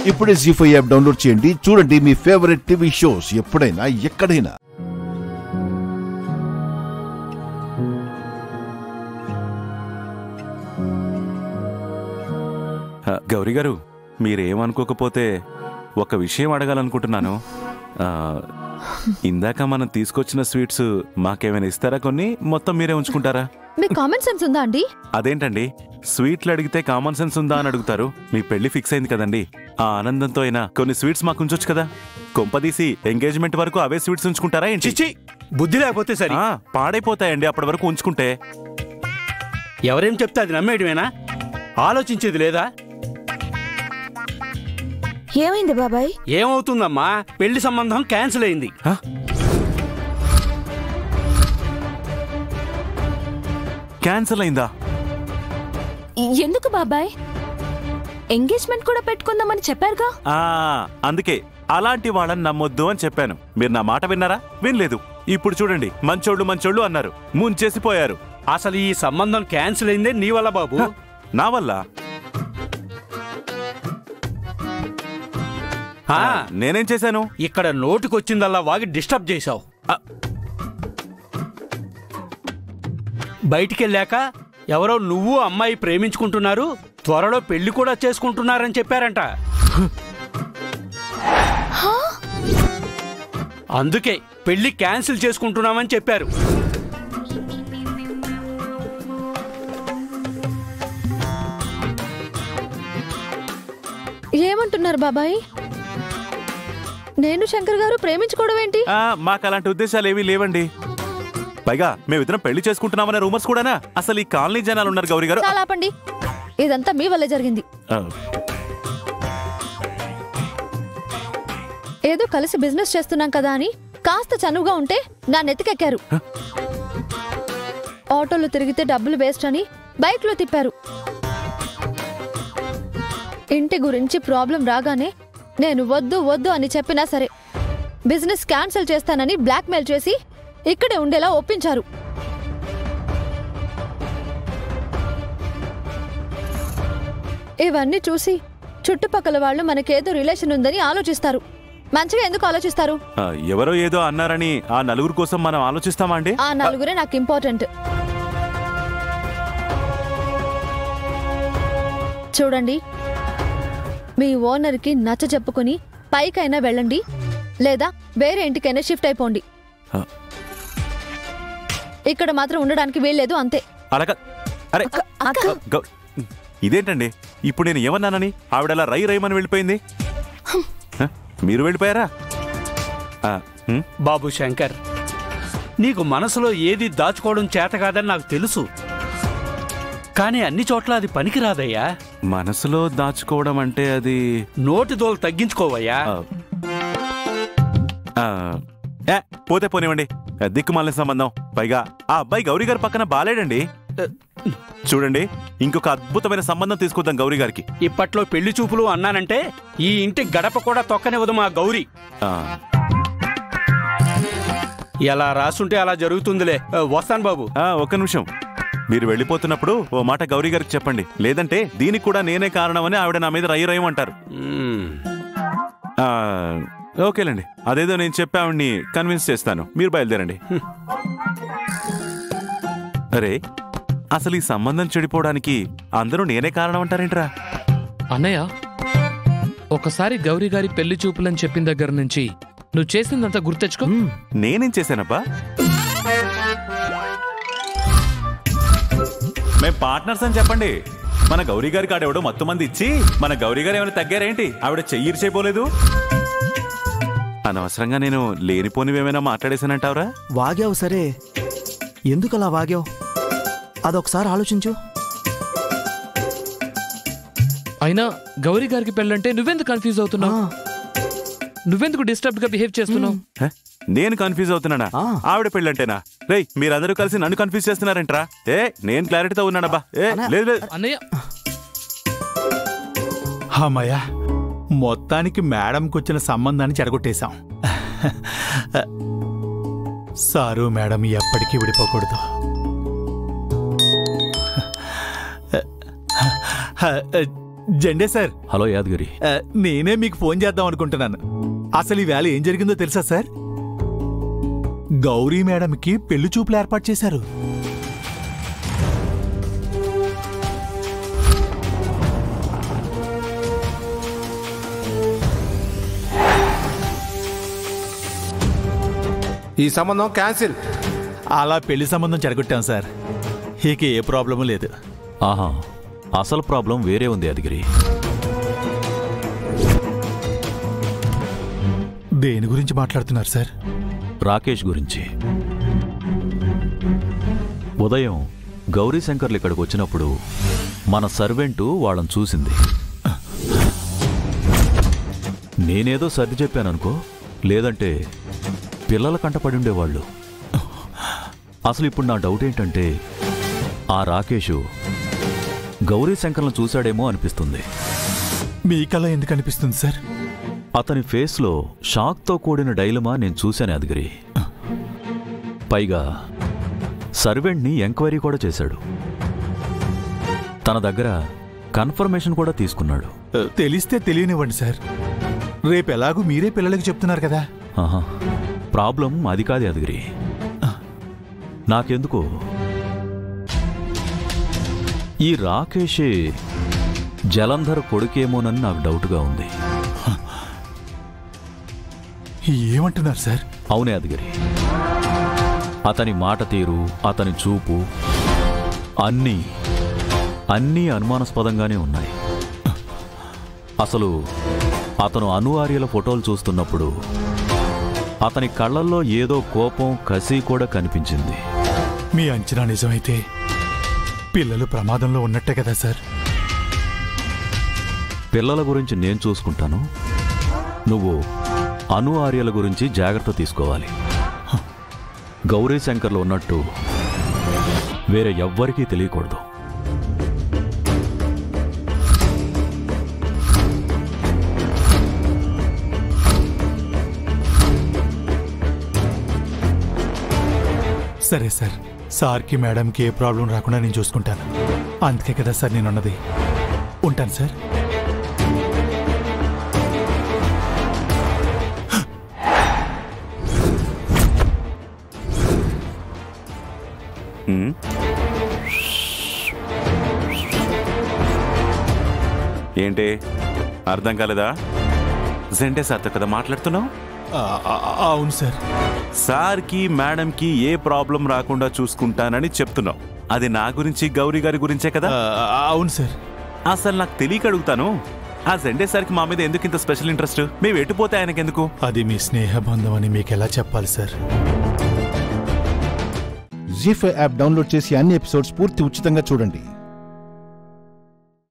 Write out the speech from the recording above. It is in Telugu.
ఇప్పుడే జీ ఫైవ్ యాప్ డౌన్లోడ్ చేయండి చూడండి మీ ఫేవరెట్ టీవీ షోస్ ఎప్పుడైనా ఎక్కడైనా ఆ, గౌరీ గారు మీరేమనుకోకపోతే ఒక విషయం అడగాలనుకుంటున్నాను ఆ, ఇందాక మనం తీసుకొచ్చిన స్వీట్స్ మాకేమైనా ఇస్తారా కొన్ని మొత్తం మీరే ఉంచుకుంటారా మీకు కామన్ సెన్స్ ఉందా అండి అదేంటండి స్వీట్లు అడిగితే కామన్ సెన్స్ ఉందా అని అడుగుతారు మీ పెళ్లి ఫిక్స్ అయింది కదండి ఆ ఆనందంతో అయినా కొన్ని స్వీట్స్ మాకు ఉంచొచ్చు కదా కొంపదీసి ఎంగేజ్మెంట్ వరకు అవే స్వీట్స్ ఉంచుకుంటారా ఏంటి చిచ్చి బుద్ధి లేకపోతే సరే ఆ, పాడైపోతాయండి అప్పటి వరకు ఉంచుకుంటే ఎవరేం చెప్తే అది నమ్మేయడమేనా ఆలోచించేది లేదా ఏమైంది బాబాయ్ ఏమవుతుందమ్మా పెళ్లి సంబంధం క్యాన్సిల్ అయింది క్యాన్సిల్ అయిందా ఎందుకు బాబాయ్ ఎంగేజ్మెంట్ కూడా పెట్టుకుందామని చెప్పారుగా ఆ అందుకే అలాంటి వాళ్ళని నమ్మొద్దు అని చెప్పాను మీరు నా మాట విన్నారా వినలేదు ఇప్పుడు చూడండి మంచోళ్ళు మంచోళ్ళు అన్నారు ముంచేసిపోయారు అసలు ఈ సంబంధం క్యాన్సిల్ అయిందే నీ వల్ల బాబు హ, నా వల్ల ఆ, నేనేం చేశాను ఇక్కడ నోటికొచ్చిందల్లా వాగి డిస్టర్బ్ చేశావు ఆ. బయటికెళ్ళాక ఎవరో నువ్వు అమ్మాయి ప్రేమించుకుంటున్నారు త్వరలో పెళ్లి కూడా చేసుకుంటున్నారని చెప్పారంట అందుకే పెళ్లి క్యాన్సిల్ చేసుకుంటున్నామని చెప్పారు ఏమంటున్నారు బాబాయ్ నేను శంకర్ గారు ప్రేమించుకోవడం ఏంటి ఆ, మాకు అలాంటి ఉద్దేశాలు ఏవీ లేవండి పైగా మేమిద్దరం పెళ్లి చేసుకుంటున్నామనే రూమర్స్ కూడానా అసలు ఈ కాలనీ జనాలు ఉన్నారు గౌరీ గారు చాలా ఆపండి ఇదంతా మీ వల్లే జరిగింది ఆ, ఏదో కలిసి బిజినెస్ చేస్తున్నాం కదా అని కాస్త చనువుగా ఉంటే నా నెత్తికెక్కారు ఆటోలో తిరిగితే డబ్బులు వేస్ట్ అని బైక్లో తిప్పారు ఇంటి గురించి ప్రాబ్లం రాగానే నేను వద్దు వద్దు అని చెప్పినా సరే బిజినెస్ క్యాన్సిల్ చేస్తానని బ్లాక్మెయిల్ చేసి ఇక్కడే ఉండేలా ఒప్పించారు ఇవన్నీ చూసి చుట్టుపక్కల వాళ్ళు మనకేదో రిలేషన్ ఉందని ఆలోచిస్తారు మంచిగా ఎందుకు ఆలోచిస్తారు ఆ, ఎవరో ఏదో అన్నారని ఆ నలుగురు కోసం మనం ఆలోచిస్తామా అండి ఆ నలుగురే నాకు ఇంపార్టెంట్ చూడండి మీ ఓనర్కి నచ్చ చెప్పుకొని పైకైనా వెళ్ళండి లేదా వేరే ఇంటికైనా షిఫ్ట్ అయిపోండి ఆ. ఇక్కడ మాత్రం ఉండడానికి వీల్లేదు అంతే అలాగా అరే గౌ- ఇదేంటండి ఇప్పుడు నేను ఏమన్నానని ఆవిడ అలా రై రైమని వెళ్ళిపోయింది హ? మీరు వెళ్ళిపోయారా ఆ, హ్మ్? బాబు శంకర్ నీకు మనసులో ఏది దాచుకోవడం చేత కాదని నాకు తెలుసు కానీ అన్ని చోట్ల అది పనికిరాదయ్యా మనసులో దాచుకోవడం అంటే అది నోటి దోలు తగ్గించుకోవయ్యా ఆ, ఆ, ఏ, పోతే పోనివ్వండి ఆ, దిక్కుమాలిన సంబంధం పైగా ఆ అబ్బాయి గౌరీ గారి పక్కన బాలేడండి చూడండి ఇంకొక అద్భుతమైన సంబంధం తీసుకొద్దాం గౌరీ గారికి ఇప్పట్లో పెళ్లి చూపులు అన్నానంటే ఈ ఇంటి గడప కూడా తొక్కనివ్వదు మా గౌరీ ఆ, ఎలా రాసుంటే అలా జరుగుతుందిలే ఆ, వస్తాను బాబు ఆ, ఒక్క నిమిషం మీరు వెళ్ళిపోతున్నప్పుడు ఓ మాట గౌరీ గారికి చెప్పండి లేదంటే దీనికి కూడా నేనే కారణమని ఆవిడ నా మీద రయ్య రయ్యమంటారు మ్మ్. ఆ, ఓకేలేండి అదేదో నేను చెప్పి ఆవిడ్ని కన్విన్స్ చేస్తాను మీరు బయలుదేరండి అరే అసలు ఈ సంబంధం చెడిపోవడానికి అందరూ నేనే కారణం అంటారేంట్రా అన్నయ్య ఒకసారి గౌరీ గారి పెళ్లి చూపులని చెప్పిన దగ్గర నుంచి నువ్వు చేసిందంతా గుర్తెచ్చుకో నేనేం చేశానబ్బా మేం పార్ట్నర్స్ అని చెప్పండి మన గౌరీ గారికి ఆడెవడో మత్తు మంది ఇచ్చి మన గౌరీ గారు ఏమైనా తగ్గారేంటి ఆవిడ చెయ్యిరు చేయబోలేదు అనవసరంగా నేను లేనిపోనివి ఏమైనా మాట్లాడేశానంటావురా వాగావు సరే ఎందుకు అలా వాగావు అదొకసారి ఆలోచించు అయినా గౌరీ గారికి పెళ్ళంటే నువ్వెందుకు కన్ఫ్యూజ్ అవుతున్నావు ఆ, నువ్వెందుకు డిస్టర్బ్ గా బిహేవ్ చేస్తున్నావు హ? నేను కన్ఫ్యూజ్ అవుతున్నానా ఆ. ఆవిడ పెళ్ళంటేనా రేయ్ మీరందరూ కలిసి నన్ను కన్ఫ్యూజ్ చేస్తున్నారంట్రా ఏ నేను క్లారిటీతో ఉన్నానబ్బా ఏ లేదు లేదు అన్నయ్య అమ్మయ్య మొత్తానికి మేడంకి వచ్చిన సంబంధాన్ని చెడగొట్టేశాం సారు మేడం ఎప్పటికీ విడిపోకూడదు జెండే సార్ హలో యాదగిరి ఆ, నేనే మీకు ఫోన్ చేద్దాం అనుకుంటున్నాను అసలు ఈ వేళ ఏం జరిగిందో తెలుసా సార్ గౌరీ మేడంకి పెళ్లి చూపులు ఏర్పాటు చేశారు ఈ సంబంధం క్యాన్సిల్ అలా పెళ్లి సంబంధం చెడగొట్టాం సార్ ఇక ఏ ప్రాబ్లము లేదు ఆహా అసలు ప్రాబ్లం వేరే ఉంది యాదగిరి దేని గురించి మాట్లాడుతున్నారు సార్ రాకేష్ గురించి ఉదయం గౌరీ శంకర్లు ఇక్కడికి వచ్చినప్పుడు మన సర్వెంటు వాళ్ళని చూసింది నేనేదో సర్ది చెప్పాననుకో లేదంటే పిల్లల కంట పడి ఉండేవాళ్ళు అసలు ఇప్పుడు నా డౌట్ ఏంటంటే ఆ రాకేషు గౌరీ శంకర్లను చూశాడేమో అనిపిస్తుంది మీకలా ఎందుకు అనిపిస్తుంది సార్ అతని ఫేస్లో షాక్తో కూడిన డైలమా నేను చూశాను యాదగిరి పైగా సర్వెంట్ని ఎంక్వైరీ కూడా చేశాడు తన దగ్గర కన్ఫర్మేషన్ కూడా తీసుకున్నాడు ఆ, తెలిస్తే తెలియనివ్వండి సార్ రేపు ఎలాగూ మీరే పిల్లలకి చెప్తున్నారు కదా ఆహా ప్రాబ్లం అది కాదు యాదగిరి నాకెందుకు ఈ రాకేషే జలంధర్ కొడుకేమోనని నాకు డౌట్గా ఉంది ఏమంటున్నారు సార్ అవునే అదిగిరి అతని మాట తీరు అతని చూపు అన్నీ అన్నీ అనుమానాస్పదంగానే ఉన్నాయి అసలు అతను అనువార్యుల ఫోటోలు చూస్తున్నప్పుడు అతని కళ్ళల్లో ఏదో కోపం కసి కూడా కనిపించింది మీ అంచనా నిజమైతే పిల్లలు ప్రమాదంలో ఉన్నట్టే కదా సార్ పిల్లల గురించి నేను చూసుకుంటాను నువ్వు అను ఆర్యల గురించి జాగ్రత్త తీసుకోవాలి గౌరీ శంకర్లు ఉన్నట్టు వేరే ఎవ్వరికీ తెలియకూడదు సరే సార్ సార్కి మేడంకి ఏ ప్రాబ్లం రాకుండా నేను చూసుకుంటాను అందుకే కదా సార్ నేనున్నది ఉంటాను సార్ ఉమ్. ఏంటి అర్థం కాలేదా జెంటే సార్తో కదా మాట్లాడుతున్నావు ఆ, ఆ, అవును సార్ సార్కి మేడంకి ఏ ప్రాబ్లం రాకుండా చూసుకుంటానని చెప్తున్నావు అది నా గురించి గౌరీ గారి గురించే కదా ఆ, అవును సార్ అసలు నాకు తెలియక అడుగుతాను ఆ జెండే సార్కి మా మీద ఎందుకు ఇంత స్పెషల్ ఇంట్రెస్ట్ మేము ఎటుపోతే ఆయనకి ఎందుకు అది మీ స్నేహబంధం అని మీకు ఎలా చెప్పాలి sir Zee five app download చేసి అన్ని ఎపిసోడ్స్ పూర్తి ఉచితంగా చూడండి